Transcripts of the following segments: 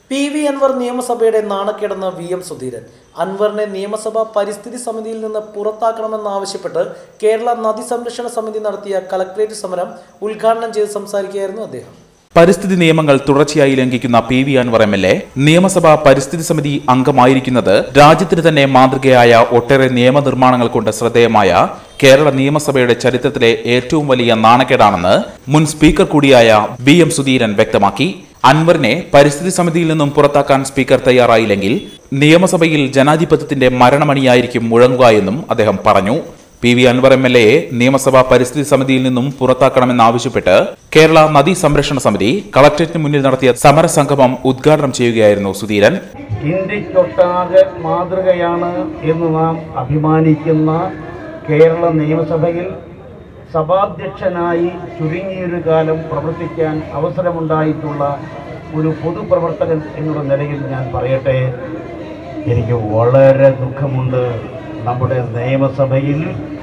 P V Anwar നിയമസഭയുടെ നാണക്കേടെന്ന് V M Sudheeran അൻവറിനെ നിയമസഭാ പരിസ്ഥിതി സമിതിയിൽ നിന്ന് പുറത്താക്കണമെന്നാവശ്യപ്പെട്ട് കേരള നദി സംരക്ഷണ സമിതി നടത്തിയ കളക്ട്രേറ്റ് സമരം ഉദ്ഘാടനം ചെയ്ത് സംസാരിക്കുകയായിരുന്നു അദ്ദേഹം പരിസ്ഥിതി നിയമങ്ങൾ തുടർച്ചയായി ലംഘിക്കുന്ന P V Anvar M L A നിയമസഭാ പരിസ്ഥിതി സമിതി അംഗമായിരിക്കുന്നത് രാജ്യത്തിന് തന്നെ മാതൃകയായ ഒട്ടേറെ നിയമനിർമ്മാണങ്ങൾ കൊണ്ട് ശ്രദ്ധേയമായ കേരള നിയമസഭയുടെ ചരിത്രത്തിലെ ഏറ്റവും വലിയ നാണക്കേടാണെന്ന് മുൻ സ്പീക്കർ കൂടിയായ വി എം സുധീരൻ വ്യക്തമാക്കി അൻവറിനെ പരിസ്ഥിതി സമിതിയിൽ നിന്നും പുറത്താക്കാൻ സ്പീക്കർ തയ്യാറായില്ലെങ്കിൽ നിയമസഭയിൽ ജനാധിപത്യത്തിന്റെ മരണമണിയായിരിക്കും മുഴങ്ങുക എന്നും അദ്ദേഹം പറഞ്ഞു P V Anvar M L എയെ നിയമസഭാ പരിസ്ഥിതി സമിതിയിൽ നിന്നും പുറത്താക്കണമെന്നാവശ്യപ്പെട്ട് കേരള നദീ സംരക്ഷണ സമിതി കളക്ടറേറ്റിന് മുന്നിൽ നടത്തിയ സമരസംഗമം ഉദ്ഘാടനം ചെയ്യുകയായിരുന്നു സുധീരൻ ഇന്ത്യക്കൊട്ടാകെ മാതൃകയാണ് എന്ന് നാം അഭിമാനിക്കുന്ന കേരള നിയമസഭയിൽ സഭാധ്യക്ഷനായി ചുരുങ്ങിയൊരു കാലം പ്രവർത്തിക്കാൻ അവസരമുണ്ടായിട്ടുള്ള ഒരു പൊതുപ്രവർത്തകൻ എന്നുള്ള നിലയിൽ ഞാൻ പറയട്ടെ എനിക്ക് വളരെ ദുഃഖമുണ്ട് നമ്മുടെ നിയമസഭയിൽ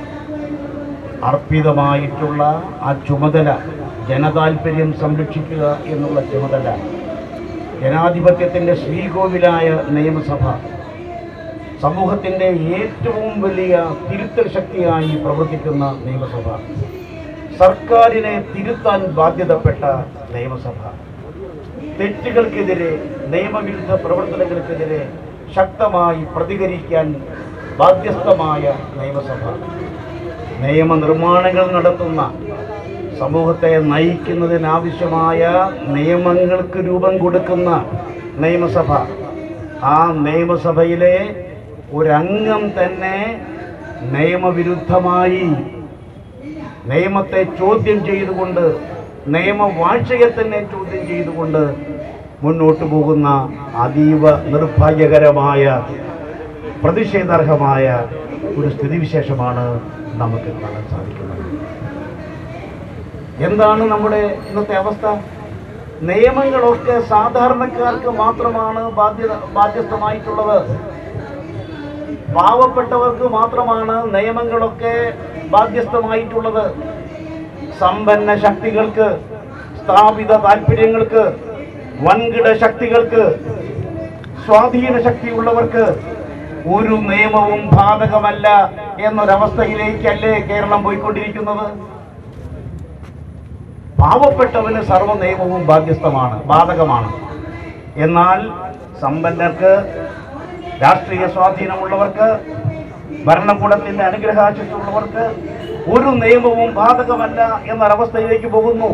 അർപ്പിതമായിട്ടുള്ള ആ ചുമതല ജനതാൽപര്യം സംരക്ഷിക്കുക എന്നുള്ള ചുമതല ജനാധിപത്യത്തിൻ്റെ ശ്രീകോവിലായ നിയമസഭ സമൂഹത്തിൻ്റെ ഏറ്റവും വലിയ തിരുത്തൽ ശക്തിയായി പ്രവർത്തിക്കുന്ന നിയമസഭ സർക്കാരിനെ തിരുത്താൻ ബാധ്യതപ്പെട്ട നിയമസഭ തെറ്റുകൾക്കെതിരെ നിയമവിരുദ്ധ പ്രവർത്തനങ്ങൾക്കെതിരെ ശക്തമായി പ്രതികരിക്കാൻ ബാധ്യസ്ഥമായ നിയമസഭ നിയമനിർമ്മാണങ്ങൾ നടത്തുന്ന സമൂഹത്തെ നയിക്കുന്നതിനാവശ്യമായ നിയമങ്ങൾക്ക് രൂപം കൊടുക്കുന്ന നിയമസഭ ആ നിയമസഭയിലെ ഒരംഗം തന്നെ നിയമവിരുദ്ധമായി നിയമത്തെ ചോദ്യം ചെയ്തുകൊണ്ട് നിയമവാഴ്ചയെ തന്നെ ചോദ്യം ചെയ്തുകൊണ്ട് മുന്നോട്ട് പോകുന്ന അതീവ നിർഭാഗ്യകരമായ പ്രതിഷേധാർഹമായ ഒരു സ്ഥിതിവിശേഷമാണ് നമുക്ക് കാണാൻ സാധിക്കുന്നത് എന്താണ് നമ്മുടെ ഇന്നത്തെ അവസ്ഥ നിയമങ്ങളൊക്കെ സാധാരണക്കാർക്ക് മാത്രമാണ് ബാധ്യത ബാധ്യസ്ഥമായിട്ടുള്ളത് പാവപ്പെട്ടവർക്ക് മാത്രമാണ് നിയമങ്ങളൊക്കെ ബാധ്യസ്ഥമായിട്ടുള്ളത് സമ്പന്ന ശക്തികൾക്ക് സ്ഥാപിത താല്പര്യങ്ങൾക്ക് വൻകിട ശക്തികൾക്ക് സ്വാധീന ശക്തിയുള്ളവർക്ക് ഒരു നിയമവും ബാധകമല്ല എന്നൊരവസ്ഥയിലേക്കല്ലേ കേരളം പോയിക്കൊണ്ടിരിക്കുന്നത് പാവപ്പെട്ടവന് സർവ്വ നിയമവും ബാധ്യസ്ഥമാണ് ബാധകമാണ് എന്നാൽ സമ്പന്നർക്ക് രാഷ്ട്രീയ സ്വാധീനമുള്ളവർക്ക് ഭരണകൂടത്തിന്റെ അനുഗ്രഹാശിച്ചുള്ളവർക്ക് ഒരു നിയമവും ബാധകമല്ല എന്നൊരവസ്ഥയിലേക്ക് പോകുന്നു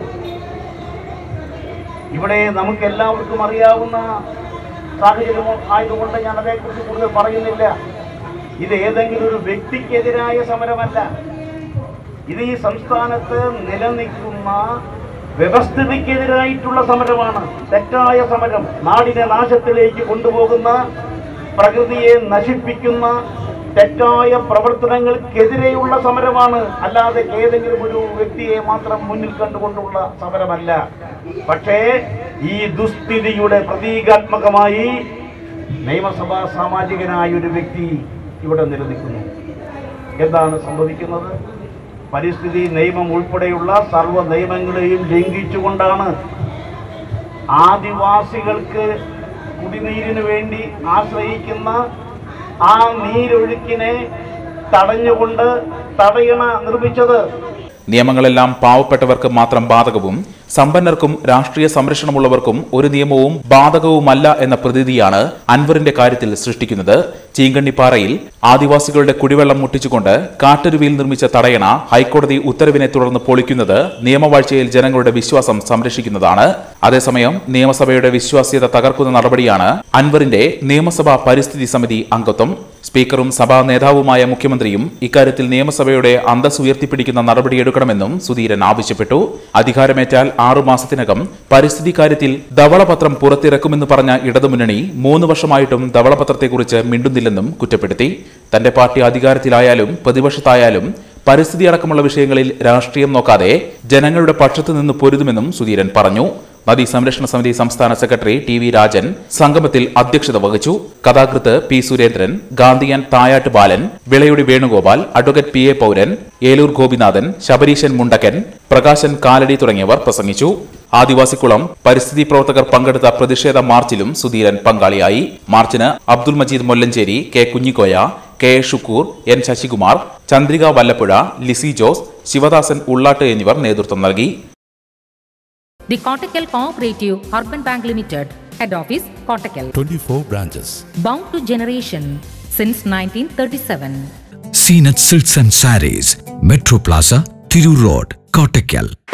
ഇവിടെ നമുക്ക് എല്ലാവർക്കും അറിയാവുന്ന സാഹചര്യം ആയതുകൊണ്ട് ഞാൻ അതേക്കുറിച്ച് കൂടുതൽ പറയുന്നില്ല ഇത് ഏതെങ്കിലും ഒരു വ്യക്തിക്കെതിരായ സമരമല്ല ഇത് ഈ സംസ്ഥാനത്ത് നിലനിൽക്കുന്ന വ്യവസ്ഥിതിക്കെതിരായിട്ടുള്ള സമരമാണ് തെറ്റായ സമരം നാടിനെ നാശത്തിലേക്ക് കൊണ്ടുപോകുന്ന പ്രകൃതിയെ നശിപ്പിക്കുന്ന തെറ്റായ പ്രവർത്തനങ്ങൾക്കെതിരെയുള്ള സമരമാണ് അല്ലാതെ ഏതെങ്കിലും ഒരു വ്യക്തിയെ മാത്രം മുന്നിൽ കണ്ടുകൊണ്ടുള്ള സമരമല്ല പക്ഷേ ഈ ദുസ്ഥിതിയുടെ പ്രതീകാത്മകമായി നിയമസഭാ സാമാജികനായ ഒരു വ്യക്തി ഇവിടെ നിലനിൽക്കുന്നു എന്താണ് സംഭവിക്കുന്നത് പരിസ്ഥിതി നിയമം ഉൾപ്പെടെയുള്ള സർവ്വ നിയമങ്ങളെയും ലംഘിച്ചുകൊണ്ടാണ് ആദിവാസികൾക്ക് കുടിനീരിന് വേണ്ടി ആശ്രയിക്കുന്ന ആ നീരൊഴുക്കിനെ തടഞ്ഞുകൊണ്ട് തടയണ നിർമ്മിച്ചത് നിയമങ്ങളെല്ലാം പാവപ്പെട്ടവർക്ക് മാത്രം ബാധകവും സമ്പന്നർക്കും രാഷ്ട്രീയ സംരക്ഷണമുള്ളവർക്കും ഒരു നിയമവും ബാധകവുമല്ല എന്ന പ്രതീതിയാണ് അൻവറിന്റെ കാര്യത്തിൽ സൃഷ്ടിക്കുന്നത് ചീങ്കണ്ണിപ്പാറയിൽ ആദിവാസികളുടെ കുടിവെള്ളം മുട്ടിച്ചുകൊണ്ട് കാട്ടരുവിയിൽ നിർമ്മിച്ച തടയണ ഹൈക്കോടതി ഉത്തരവിനെ തുടർന്ന് പൊളിക്കുന്നത് നിയമവാഴ്ചയിൽ ജനങ്ങളുടെ വിശ്വാസം സംരക്ഷിക്കുന്നതാണ് അതേസമയം നിയമസഭയുടെ വിശ്വാസ്യത തകർക്കുന്ന നടപടിയാണ് അൻവറിന്റെ നിയമസഭാ പരിസ്ഥിതി സമിതി അംഗത്വം സ്പീക്കറും സഭാ നേതാവുമായ മുഖ്യമന്ത്രിയും ഇക്കാര്യത്തിൽ നിയമസഭയുടെ അന്തസ് ഉയർത്തിപ്പിടിക്കുന്ന നടപടിയെടുക്കണമെന്നും സുധീരൻ ആവശ്യപ്പെട്ടു അധികാരമേറ്റാൽ ആറു മാസത്തിനകം പരിസ്ഥിതി കാര്യത്തിൽ ധവളപത്രം പുറത്തിറക്കുമെന്ന് പറഞ്ഞ ഇടതുമുന്നണി മൂന്ന് വർഷമായിട്ടും ധവളപത്രത്തെക്കുറിച്ച് മിണ്ടുന്നില്ലെന്നും കുറ്റപ്പെടുത്തി തന്റെ പാർട്ടി അധികാരത്തിലായാലും പ്രതിപക്ഷത്തായാലും പരിസ്ഥിതി അടക്കമുള്ള വിഷയങ്ങളിൽ രാഷ്ട്രീയം നോക്കാതെ ജനങ്ങളുടെ പക്ഷത്തു നിന്ന് പൊരുതുമെന്നും സുധീരൻ പറഞ്ഞു നദീ സംരക്ഷണ സമിതി സംസ്ഥാന സെക്രട്ടറി ടി വി രാജൻ സംഗമത്തിൽ അധ്യക്ഷത വഹിച്ചു കഥാകൃത്ത് പി സുരേന്ദ്രൻ ഗാന്ധിയൻ തായാട്ട് ബാലൻ വിളയുടെ Venugopal advocate P A Pauran Eloor Gopinathan Shabareesan മുണ്ടക്കൻ Prakashan Kalady തുടങ്ങിയവർ പ്രസംഗിച്ചു ആദിവാസിക്കുളം പരിസ്ഥിതി പ്രവർത്തകർ പങ്കെടുത്ത പ്രതിഷേധ മാർച്ചിലും സുധീരൻ പങ്കാളിയായി മാർച്ചിന് Abdul Majeed Mollancheri K Kunhikoya K A Shukkur N Sasikumar Chandrika Vallappuzha Lissy Jose Sivadasan Ullattu എന്നിവർ നേതൃത്വം നൽകി The Kottakkal Cooperative Urban Bank Limited, Head Office, Kottakkal. 24 branches. Bound to generation since 1937. Seen at Silks and Saris, Metro Plaza, Thiru Road, Kottakkal.